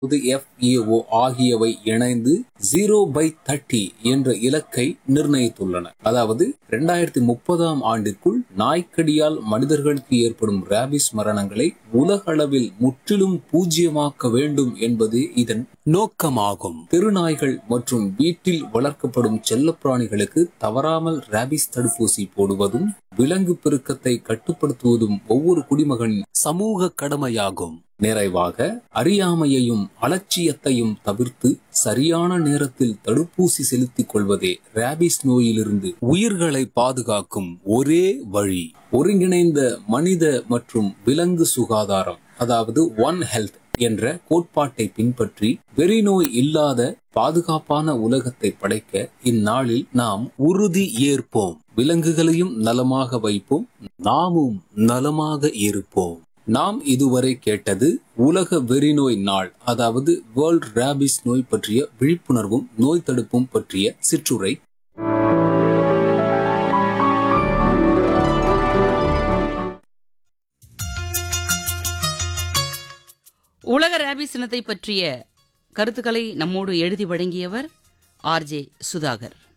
FAO ஆகியவை இணைந்து zero by thirty என்ற இலக்கை நிர்ணயித்துள்ளன அதாவது இரண்டாயிரத்தி முப்பதாம் ஆண்டிற்குள் நாய்க்கடியால் மனிதர்களுக்கு ஏற்படும் ரேபிஸ் மரணங்களை உலக அளவில் முற்றிலும் பூஜ்ஜியமாக்க வேண்டும் என்பது இதன் நோக்கமாகும் தெருநாய்கள் மற்றும் வீட்டில் வளர்க்கப்படும் செல்லப்பிராணிகளுக்கு தவறாமல் ரேபிஸ் தடுப்பூசி போடுவதும் விலங்கு பெருக்கத்தை கட்டுப்படுத்துவதும் ஒவ்வொரு குடிமகனின் சமூக கடமையாகும் நிறைவாக அறியாமையையும் அலட்சியத்தையும் தவிர்த்து சரியான நேரத்தில் தடுப்பூசி செலுத்திக் கொள்வதே ரேபிஸ் நோயிலிருந்து உயிர்களை பாதுகாக்கும் ஒரே வழி ஒருங்கிணைந்த மனித மற்றும் விலங்கு சுகாதாரம் அதாவது ஒன் ஹெல்த் என்ற கோட்பாட்டை பின்பற்றி வெறிநோய் இல்லாத பாதுகாப்பான உலகத்தை படைக்க இந்நாளில் நாம் உறுதி ஏற்போம் விலங்குகளையும் நலமாக வைப்போம் நாமும் நலமாக இருப்போம் நாம் இதுவரை கேட்டது உலக வெறிநோய் நாள் அதாவது வேர்ல்ட் ரேபிஸ் நோய் பற்றிய விழிப்புணர்வும் நோய் தடுப்பும் பற்றிய சிற்றுரை உலக ரேபிஸ் இனத்தை பற்றிய கருத்துக்களை நம்மோடு எழுதி வழங்கியவர் ஆர்ஜே சுதாகர்